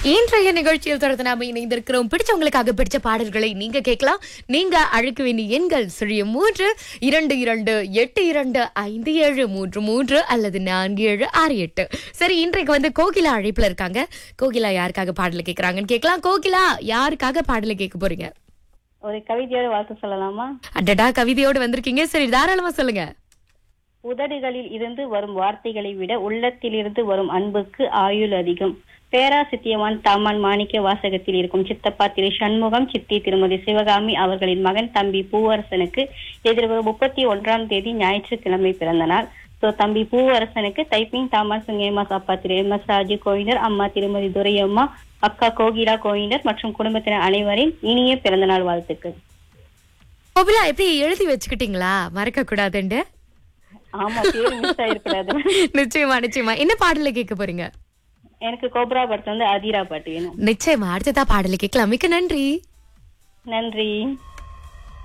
இன்றைய நிகழ்ச்சியில் தொடர்ந்து நாம இணைந்திருக்கிறோம் பிடிச்சவங்களுக்காக பிடிச்ச பாடல்களை நீங்க கேட்கலாம் நீங்க அழைக்க வேண்டிய எண்கள் சுழிய மூன்று இரண்டு இரண்டு எட்டு இரண்டு ஐந்து ஏழு மூன்று மூன்று அல்லது நான்கு ஏழு ஆறு எட்டு சரி இன்றைக்கு வந்து கோகிலா அழைப்புல இருக்காங்க கோகிலா யாருக்காக பாடலை கேட்கறாங்கன்னு கேட்கலாம் கோகிலா யாருக்காக பாடலை கேட்க போறீங்க ஒரு கவிதையோட வாழ்த்து சொல்லலாமா அடடா கவிதையோடு வந்திருக்கீங்க சரி தாராளமா சொல்லுங்க உதடுகளில் இருந்து வரும் வார்த்தைகளை விட உள்ளத்திலிருந்து வரும் அன்புக்கு ஆயுள் அதிகம் பேரா சித்தியவான் தாமான் மாணிக்க வாசகத்தில் இருக்கும் சித்தப்பா திரு சண்முகம் சித்தி திருமதி சிவகாமி அவர்களின் மகன் தம்பி பூவரசனுக்கு எதிர்வரும் முப்பத்தி ஒன்றாம் தேதி ஞாயிற்றுக்கிழமை பிறந்த நாள் சோ தம்பி பூவரசனுக்கு தைப்பிங் தாமான் சுங்கேமாஸ் அப்பா திரு எம் எஸ் ராஜு கோவிந்தர் அம்மா திருமதி துரையம்மா அக்கா கோகிலா கோவிந்தர் மற்றும் குடும்பத்தினர் அனைவரின் இனிய பிறந்தநாள் வாழ்த்துக்கள் கோகிலா எப்படி எழுதி வச்சுக்கிட்டீங்களா மறக்க கூடாதுண்டு ஆமா பேரு மிஸ் ஆயிருக்கூடாது நிச்சயமா நிச்சயமா என்ன பாடலை கேட்க போறீங்க எனக்கு கோப்ரா படத்துல வந்து அதிரா பாட்டு வேணும் நிச்சயமா அடுத்ததா பாடலை கேட்கலாம் மிக்க நன்றி நன்றி